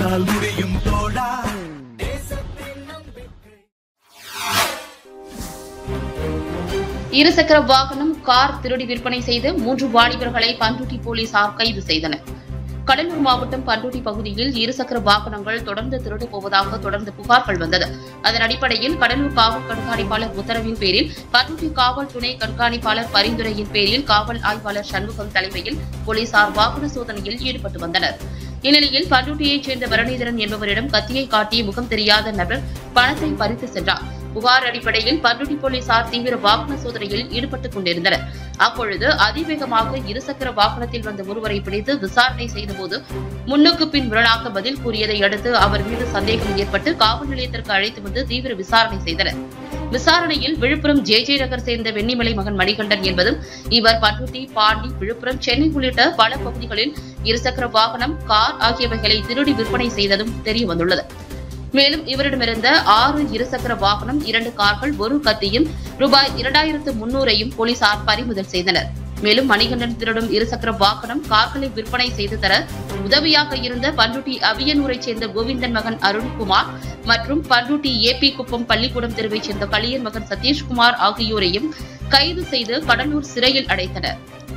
உன்னால் முடியும் தோழா இருசக்கர வாகனம் கார் திருடி விற்பனை செய்த மூன்று வாலிபர்களை பண்ருட்டி போலீசார் கைது செய்தனர் கடலூர் மாவட்டம் பண்ருட்டி பகுதியில் இருசக்கர வாகனங்கள் தொடர்ந்து திருடு போவதாக தொடர்ந்து புகார்கள் வந்தது அதன் அடிப்படையில் கடலூர் காவல் கண்காணிப்பாளர் உத்தரவின் பேரில் பண்ருட்டி காவல் துணை கண்காணிப்பாளர் பரிந்துரையின் பேரில் காவல் ஆய்வாளர் சண்முகம் தலைமையில் போலீசார் வாகன சோதனையில் ஈடுபட்டு வந்தனர் இந்நிலையில் பண்ருட்டியைச் சேர்ந்த பரணிதரன் என்பவரிடம் கத்தியை காட்டி முகம் தெரியாத நபர் பணத்தை பறித்து சென்றார் புகார் அடிப்படையில் பண்ருட்டி போலீசார் தீவிர வாகன சோதனையில் ஈடுபட்டுக் கொண்டிருந்தனர் அப்பொழுது அதிவேகமாக இருசக்கர வாகனத்தில் வந்த ஒருவரை பிடித்து விசாரணை செய்தபோது முன்னுக்கு பின் முரணாக பதில் கூறியதை அடுத்து அவர் மீது சந்தேகம் ஏற்பட்டு காவல் நிலையத்திற்கு அழைத்து வந்து தீவிர விசாரணை செய்தனர் விசாரணையில் விழுப்புரம் ஜே ஜே நகர் சேர்ந்த வெண்ணிமலை மகன் மணிகண்டன் என்பதும் இவர் பண்ருட்டி பாண்டி விழுப்புரம் சென்னை உள்ளிட்ட பல பகுதிகளில் இருசக்கர வாகனம் கார் ஆகியவைகளை திருடி விற்பனை செய்ததும் தெரியவந்துள்ளது மேலும் இவரிடமிருந்த ஆறு இருசக்கர வாகனம் இரண்டு கார்கள் ஒரு கத்தியும் ரூபாய் இரண்டாயிரத்து முன்னூறையும் போலீசார் பறிமுதல் செய்தனர் மேலும் மணிகண்டன் திருடும் இருசக்கர வாகனம் கார்களை விற்பனை செய்து தர உதவியாக இருந்த பண்ருட்டி அவியனூரைச் சேர்ந்த கோவிந்தன் மகன் அருண்குமார் மற்றும் பண்ருட்டி ஏபி குப்பம் பள்ளிக்கூடம் தெருவைச் சேர்ந்த கலியன் மகன் சதீஷ்குமார் ஆகியோரையும் கைது செய்து கடலூர் சிறையில் அடைத்தனர்